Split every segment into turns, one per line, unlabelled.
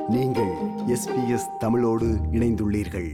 நீங்கள் எஸ்பிஎஸ் தமிழோடு இணைந்துள்ளீர்கள்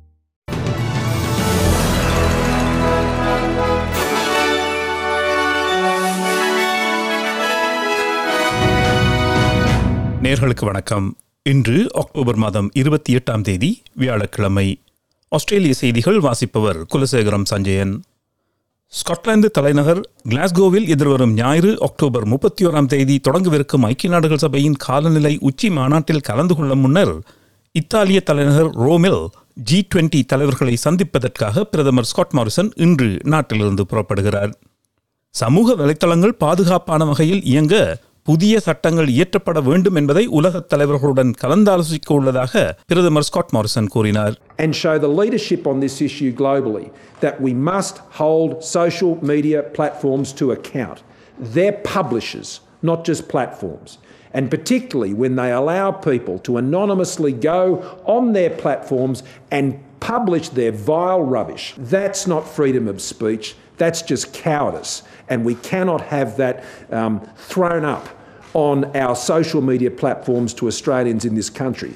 நேர்களுக்கு வணக்கம் இன்று அக்டோபர் மாதம் இருபத்தி எட்டாம் தேதி வியாழக்கிழமை ஆஸ்திரேலிய செய்திகள் வாசிப்பவர் குலசேகரம் சஞ்சயன் ஸ்காட்லாந்து தலைநகர் கிளாஸ்கோவில் எதிர்வரும் ஞாயிறு அக்டோபர் முப்பத்தி ஓராம் தேதி தொடங்கவிருக்கும் ஐக்கிய நாடுகள் சபையின் காலநிலை உச்சி மாநாட்டில் கலந்து கொள்ள முன்னர் இத்தாலிய தலைநகர் ரோமில் ஜி டுவெண்டி தலைவர்களை சந்திப்பதற்காக பிரதமர் ஸ்காட் மாரிசன் இன்று நாட்டிலிருந்து புறப்படுகிறார் சமூக வலைத்தளங்கள் பாதுகாப்பான வகையில் இயங்க புதிய சட்டங்கள் இயற்றப்பட வேண்டும் என்பதை உலகத் தலைவர்களுடன் கலந்தாலோசிக்க உள்ளதாக பிரதமர் ஸ்காட் மாரிசன் கூறினார்
and show the leadership on this issue globally that we must hold social media platforms to account. They're publishers, not just platforms. And particularly when they allow people to anonymously go on their platforms and publish their vile rubbish. That's not freedom of speech, that's just cowardice. And we cannot have that um, thrown up on our social media platforms to Australians in this country.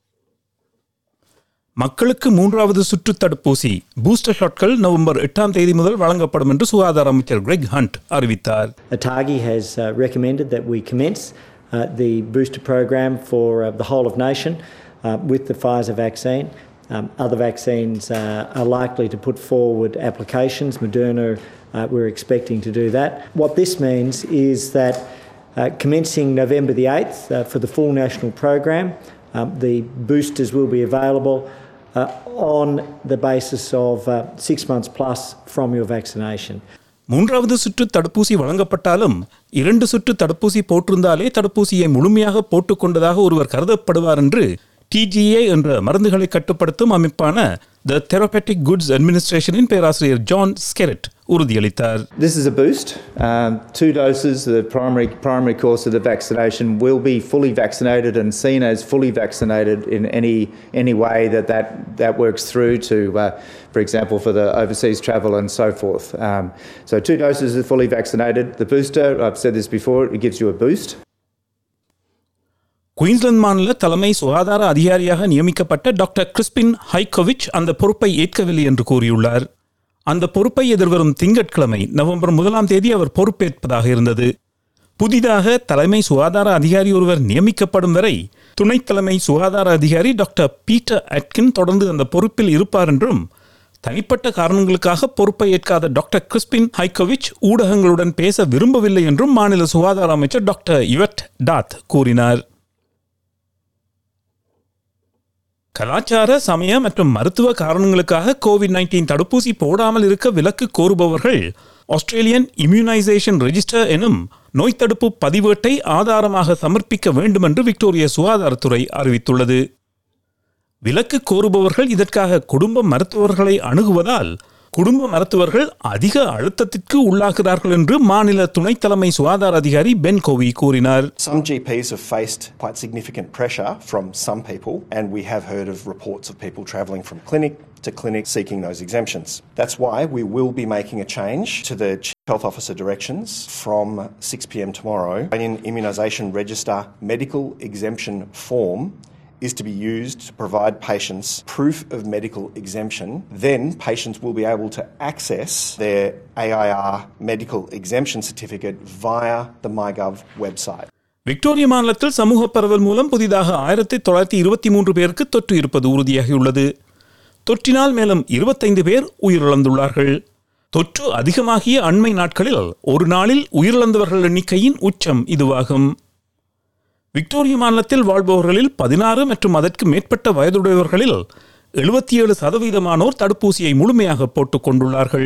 மக்களுக்கு மூன்றாவது சுற்று தடுப்பூசி booster ஷாட்கள் November எட்டாம் தேதி முதல் வழங்கப்படும் என்று சுகாதார அமைச்சர் கிரெக் ஹண்ட் அறிவித்தார்
ATAGI has uh, recommended that we commence uh, the booster program for uh, the whole of nation uh, with the Pfizer vaccine. Um, other vaccines uh, are likely to put forward applications. Moderna, uh, we're expecting to do that. What this means is that uh, commencing November the 8th uh, for the full national program, um, the boosters will be available uh, on the basis of uh, six months plus from your vaccination.
மூன்றாவது சுற்று தடுப்பூசி வழங்கப்பட்டாலும் இரண்டு சுற்று தடுப்பூசி போட்டிருந்தாலே தடுப்பூசியை முழுமையாக போட்டுக்கொண்டதாக ஒருவர் கருதப்படுவார் என்று டிஜிஏ என்ற மருந்துகளை கட்டுப்படுத்தும் அமைப்பான த தெரபெட்டிக் குட்ஸ் அட்மினிஸ்ட்ரேஷனின் பேராசிரியர் ஜான் ஸ்கெரட் உறுதியளித்தார்
This is a boost. Um, two doses, the primary primary course of the vaccination will be fully vaccinated and seen as fully vaccinated in any any way that that, that works through to, uh, for example, for the overseas travel and so forth. Um, so two doses are fully vaccinated. The booster, I've said this before, it gives you a boost.
Queensland மாநில தலைமை சுகாதார அதிகாரியாக நியமிக்கப்பட்ட doctor Crispin ஹைகோவிச் அந்த பொறுப்பை ஏற்கவில்லை என்று கூறியுள்ளார் அந்த பொறுப்பை எதிர்வரும் திங்கட்கிழமை நவம்பர் முதலாம் தேதி அவர் பொறுப்பேற்பதாக இருந்தது புதிதாக தலைமை சுகாதார அதிகாரி ஒருவர் நியமிக்கப்படும் வரை துணைத் தலைமை சுகாதார அதிகாரி டாக்டர் பீட்டர் அட்கின் தொடர்ந்து அந்த பொறுப்பில் இருப்பார் என்றும் தனிப்பட்ட காரணங்களுக்காக பொறுப்பை ஏற்காத டாக்டர் கிறிஸ்பின் ஹைகோவிச் ஊடகங்களுடன் பேச விரும்பவில்லை என்றும் மாநில சுகாதார அமைச்சர் டாக்டர் யுவட் டாத் கூறினார் கலாச்சார சமய மற்றும் மருத்துவ காரணங்களுக்காக கோவிட் நைன்டீன் தடுப்பூசி போடாமல் இருக்க விலக்கு கோருபவர்கள் ஆஸ்திரேலியன் இம்யூனைசேஷன் ரெஜிஸ்டர் எனும் நோய் தடுப்பு பதிவேட்டை ஆதாரமாக சமர்ப்பிக்க வேண்டும் என்று விக்டோரிய சுகாதாரத்துறை அறிவித்துள்ளது விலக்கு கோருபவர்கள் இதற்காக குடும்ப மருத்துவர்களை அணுகுவதால் குடும்ப மருத்துவர்கள் அதிக அழுத்தத்திற்கு உள்ளாகிறார்கள் என்று மாநில துணைத் தலைமை சுகாதார அதிகாரி பென் கோவி கூறினார்
Some GPs have faced quite significant pressure from some people, and we have heard of reports of people travelling from clinic to clinic seeking those exemptions. That's why we will be making a change to the Chief Health Officer directions from 6 pm tomorrow. An immunisation register medical exemption form is to be used to provide patients proof of medical exemption. Then patients will be able to access their AIR medical exemption certificate via the MyGov website.
Victoria மாநிலத்தில் சமூக பரவல் மூலம் புதிதாக ஆயிரத்தி தொள்ளாயிரத்தி இருபத்தி மூன்று பேருக்கு தொற்று இருப்பது உறுதியாகியுள்ளது தொற்றினால் மேலும் இருபத்தைந்து பேர் உயிரிழந்துள்ளார்கள் தொற்று அதிகமாகிய அண்மை நாட்களில் ஒரு நாளில் உயிரிழந்தவர்கள் எண்ணிக்கையின் உச்சம் இதுவாகும் விக்டோரியா மாநிலத்தில் வாழ்பவர்களில் பதினாறு மற்றும் அதற்கு மேற்பட்ட வயதுடையவர்களில் எழுபத்தி ஏழு சதவீதமானோர் தடுப்பூசியை முழுமையாக போட்டுக் கொண்டுள்ளார்கள்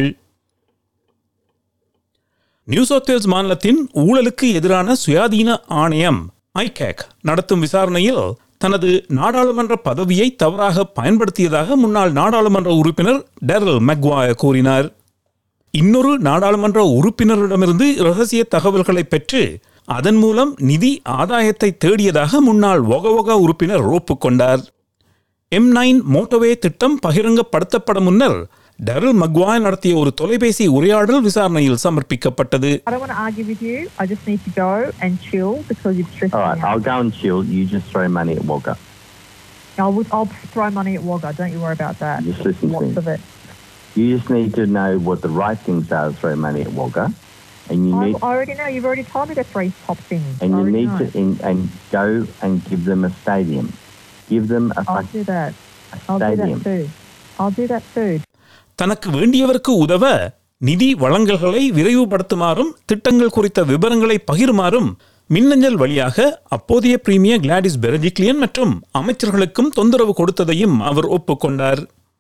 நியூ சவுத் வேல்ஸ் மாநிலத்தின் ஊழலுக்கு எதிரான சுயாதீன ஆணையம் ஐகேக் நடத்தும் விசாரணையில் தனது நாடாளுமன்ற பதவியை தவறாக பயன்படுத்தியதாக முன்னாள் நாடாளுமன்ற உறுப்பினர் டெரல் மெக்வாய கூறினார் இன்னொரு நாடாளுமன்ற உறுப்பினரிடமிருந்து ரகசிய தகவல்களை பெற்று அதன் மூலம் நிதி ஆதாயத்தை தேடியதாக முன்னாள் ஒகவொக உறுப்பினர் ஒப்புக்கொண்டார் எம் நைன் மோட்டோவே திட்டம் பகிரங்கப்படுத்தப்பட முன்னர் டெரல் மக்வாய் நடத்திய ஒரு தொலைபேசி உரையாடல் விசாரணையில் சமர்ப்பிக்கப்பட்டது
I don't want to argue with you. I just need to go and chill because you've stressed
All
me
right,
out.
I'll go and chill. You just throw money at Wagga.
I'll, I'll throw money at Wagga. Don't you worry about that.
Just listen to
Lots
me.
of it.
You just need to know what the right things are to throw money at Wagga, and you
I,
need
I already know. You've already told me the three top things.
and
I
you
already
need
know.
to in, and go and give them a stadium. Give them a,
I'll
fuck-
do that.
a
I'll do
stadium.
that too. I'll do that too.
தனக்கு வேண்டியவருக்கு உதவ நிதி வழங்கல்களை விரைவுபடுத்துமாறும் திட்டங்கள் குறித்த விவரங்களை பகிருமாறும் மின்னஞ்சல் வழியாக அப்போதைய premier Gladys Berejiklian மற்றும் அமைச்சர்களுக்கும் தொந்தரவு கொடுத்ததையும் அவர் ஒப்புக்கொண்டார்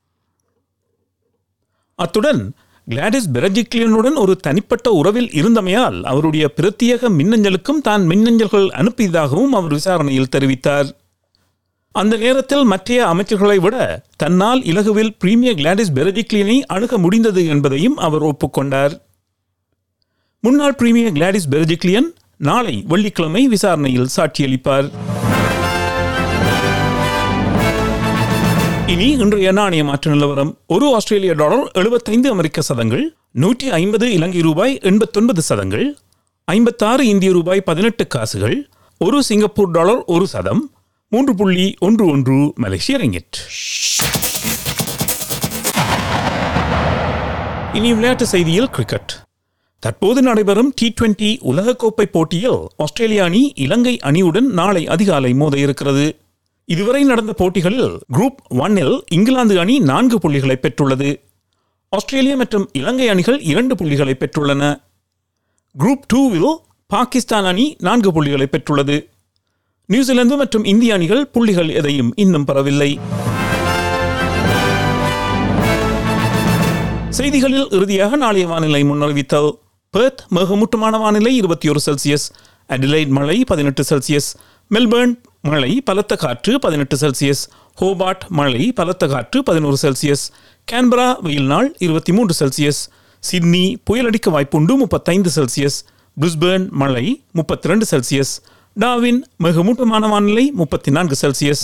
அத்துடன் கிளாடிஸ் பெரஜிக்லியனுடன் ஒரு தனிப்பட்ட உறவில் இருந்தமையால் அவருடைய பிரத்யேக மின்னஞ்சலுக்கும் தான் மின்னஞ்சல்கள் அனுப்பியதாகவும் அவர் விசாரணையில் தெரிவித்தார் அந்த நேரத்தில் மற்றைய அமைச்சர்களை விட தன்னால் இலகுவில் பிரீமியர் கிளாடிஸ் பெரஜிக்லியனை அணுக முடிந்தது என்பதையும் அவர் ஒப்புக்கொண்டார் முன்னாள் பிரீமியர் கிளாடிஸ் பெரஜிக்லியன் நாளை வெள்ளிக்கிழமை விசாரணையில் சாட்சியளிப்பார் இனி இன்றைய நாணய மாற்று நிலவரம் ஒரு ஆஸ்திரேலிய டாலர் எழுபத்தைந்து அமெரிக்க சதங்கள் நூற்றி ஐம்பது இலங்கை ரூபாய் எண்பத்தொன்பது சதங்கள் ஐம்பத்தாறு இந்திய ரூபாய் பதினெட்டு காசுகள் ஒரு சிங்கப்பூர் டாலர் ஒரு சதம் மூன்று புள்ளி ஒன்று ஒன்று மலேசிய ரிங்கிட் இனி விளையாட்டு செய்தியில் கிரிக்கெட் தற்போது நடைபெறும் டி டுவெண்டி உலகக்கோப்பை போட்டியில் ஆஸ்திரேலிய அணி இலங்கை அணியுடன் நாளை அதிகாலை மோத இருக்கிறது இதுவரை நடந்த போட்டிகளில் குரூப் ஒன்னில் இங்கிலாந்து அணி நான்கு புள்ளிகளை பெற்றுள்ளது ஆஸ்திரேலியா மற்றும் இலங்கை அணிகள் இரண்டு புள்ளிகளை பெற்றுள்ளன குரூப் டூவில் பாகிஸ்தான் அணி நான்கு புள்ளிகளை பெற்றுள்ளது நியூசிலாந்து மற்றும் இந்திய அணிகள் புள்ளிகள் எதையும் இன்னும் பெறவில்லை செய்திகளில் இறுதியாக நாளைய வானிலை முன்னறிவித்தல் பெர்த் மிகமூட்டமான வானிலை இருபத்தி ஒரு செல்சியஸ் அடிலைட் மழை பதினெட்டு செல்சியஸ் மெல்பர்ன் மழை பலத்த காற்று பதினெட்டு செல்சியஸ் ஹோபார்ட் மழை பலத்த காற்று பதினோரு செல்சியஸ் கேன்பரா வெயில் நாள் இருபத்தி மூன்று செல்சியஸ் சிட்னி புயலடிக்க வாய்ப்புண்டு முப்பத்தைந்து செல்சியஸ் பிரிஸ்பேர்ன் மழை முப்பத்தி ரெண்டு செல்சியஸ் டாவின் மிகமூட்டமான வானிலை முப்பத்தி நான்கு செல்சியஸ்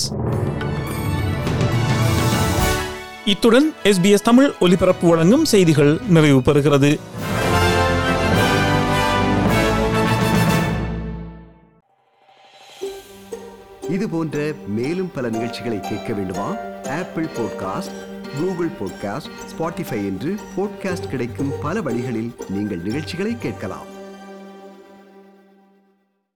இத்துடன் எஸ்பிஎஸ் தமிழ் ஒலிபரப்பு வழங்கும் செய்திகள் நிறைவு பெறுகிறது
இது போன்ற மேலும் பல நிகழ்ச்சிகளை கேட்க வேண்டுமா Apple podcast Google podcast Spotify என்று பாட்காஸ்ட் கிடைக்கும் பல வழிகளில் நீங்கள் நிகழ்ச்சிகளை கேட்கலாம்